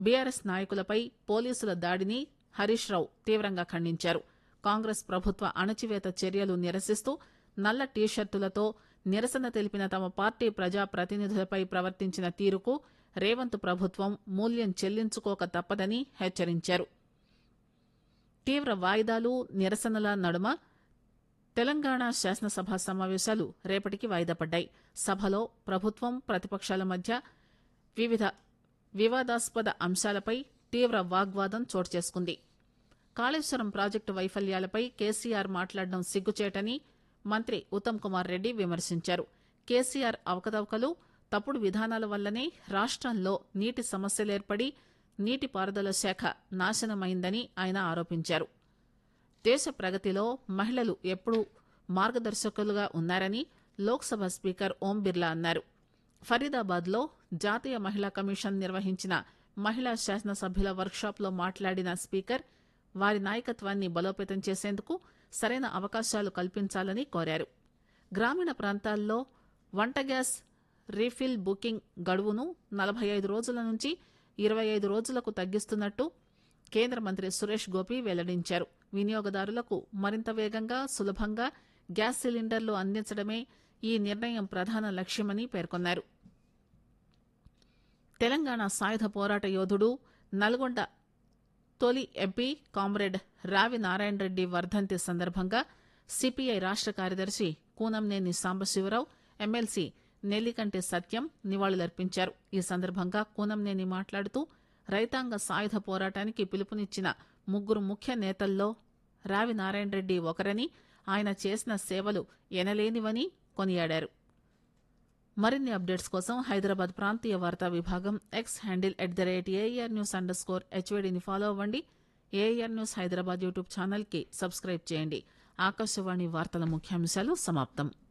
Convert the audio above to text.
BRS నాయకులపై పోలీసుల దాడిని హరీష్ రావు తీవ్రంగా ఖండించారు కాంగ్రెస్ ప్రభుత్వ అణచివేత చర్యలు నిరసిస్తూ నల్ల టీషర్టులతో నిరసన తెలిపిన తమ పార్టీ ప్రజా ప్రతినిధులపై ప్రవర్తించిన తీరుకు రేవంత్ ప్రభుత్వం మూల్యం చెల్లించుకోక తప్పదని హెచ్చరించారు తీవ్ర వాయిదాలు నిరసనల నడుమ తెలంగాణ శాసనసభ సమావేశాలు రేపటికి వాయిదా పడ్డాయి సభలో ప్రభుత్వం ప్రతిపక్షాల మధ్య వివిధ వివాదాస్పద అంశాలపై తీవ్ర వాగ్వాదం చోటు చేసుకుంది కాళేశ్వరం ప్రాజెక్టు వైఫల్యాలపై కేసీఆర్ మాట్లాడడం సిగ్గుచేటని మంత్రి ఉత్తమ్ కుమార్ రెడ్డి విమర్శించారు కేసీఆర్ అవకతవకలు తప్పుడు విధానాల వల్లనే రాష్టంలో నీటి సమస్యలేర్పడి నీటిపారుదల శాఖ నాశనమైందని ఆయన ఆరోపించారు దేశ ప్రగతిలో మహిళలు ఎప్పుడూ మార్గదర్శకులుగా ఉన్నారని లోక్సభ స్పీకర్ ఓం బిర్లా అన్నారు ఫరీదాబాద్ లో జాతీయ మహిళా కమిషన్ నిర్వహించిన మహిళా శాసనసభ్యుల వర్క్షాప్ లో మాట్లాడిన స్పీకర్ వారి నాయకత్వాన్ని బలోపేతం చేసేందుకు సరైన అవకాశాలు కల్పించాలని కోరారు గ్రామీణ ప్రాంతాల్లో వంట గ్యాస్ రీఫిల్ బుకింగ్ గడువును నలభై ఐదు రోజుల నుంచి ఇరవై ఐదు రోజులకు తగ్గిస్తున్నట్టు కేంద్ర మంత్రి సురేష్ గోపి వెల్లడించారు వినియోగదారులకు మరింత వేగంగా సులభంగా గ్యాస్ సిలిండర్లు అందించడమే ఈ నిర్ణయం ప్రధాన లక్ష్యమని పేర్కొన్నారు తెలంగాణ సాయుధ పోరాట యోధుడు నల్గొండ తొలి ఎంపీ కామ్రేడ్ రావి నారాయణ రెడ్డి వర్ధంతి సందర్భంగా సిపిఐ రాష్ట కార్యదర్శి కూనంనేని సాంబశివరావు ఎమ్మెల్సీ నెల్లికంటి సత్యం నివాళులర్పించారు ఈ సందర్భంగా కూనంనేని మాట్లాడుతూ రైతాంగ సాయుధ పోరాటానికి పిలుపునిచ్చిన ముగ్గురు ముఖ్య నేతల్లో రావి నారాయణ రెడ్డి ఒకరని ఆయన చేసిన సేవలు ఎనలేనివని కొనియాడారు మరిన్ని అప్డేట్స్ కోసం హైదరాబాద్ ప్రాంతీయ వార్తా విభాగం X handle at the rate AR news underscore హెచ్వేడిని ఫాలో అవ్వండి AR news Hyderabad YouTube channel కి సబ్స్క్రైబ్ చేయండి ఆకాశవాణి వార్తల ముఖ్యాంశాలు సమాప్తం